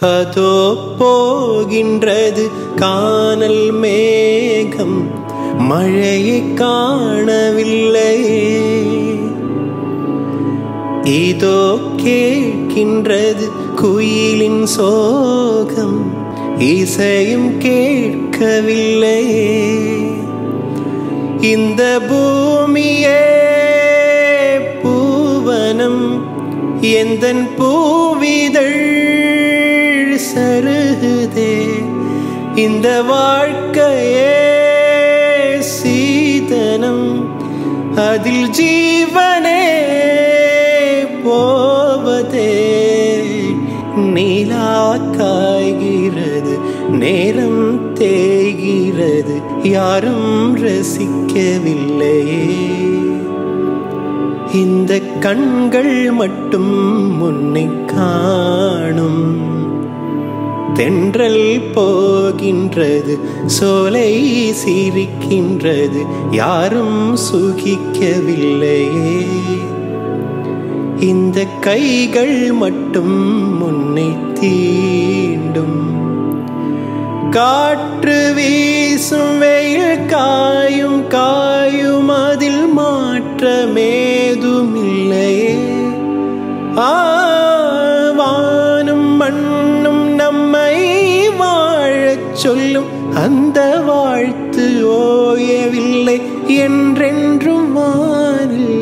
அதோ போகின்றது காணல் மேகம் மழையை காணவில்லையே இதோ கேட்கின்றது குயிலின் சோகம் இசையும் கேட்கவில்லையே இந்த பூமியே பூவனம் எந்தன் பூவிதழ் சருகுதே இந்த வாழ்க்கையே சீதனம் அதில் ஜீவனே போவதே நீலா காய்கிறது நேரம் தேய்கிறது யாரும் ரசிக்கவில்லையே இந்த கண்கள் மட்டும் முன்னை காணும் தென்றல் போகின்றது சோலை சிரிக்கின்றது யாரும் சுகிக்கவில்லையே இந்த கைகள் மட்டும் முன்னை தீண்டும் காற்று வீசும் வெயில் காயும் காயும் அதில் மாற்றமேதும் இல்லையே ஆவானும் மண்ணும் நம்மை வாழச் சொல்லும் அந்த வாழ்த்து ஓயவில்லை என்றென்றும் வானில்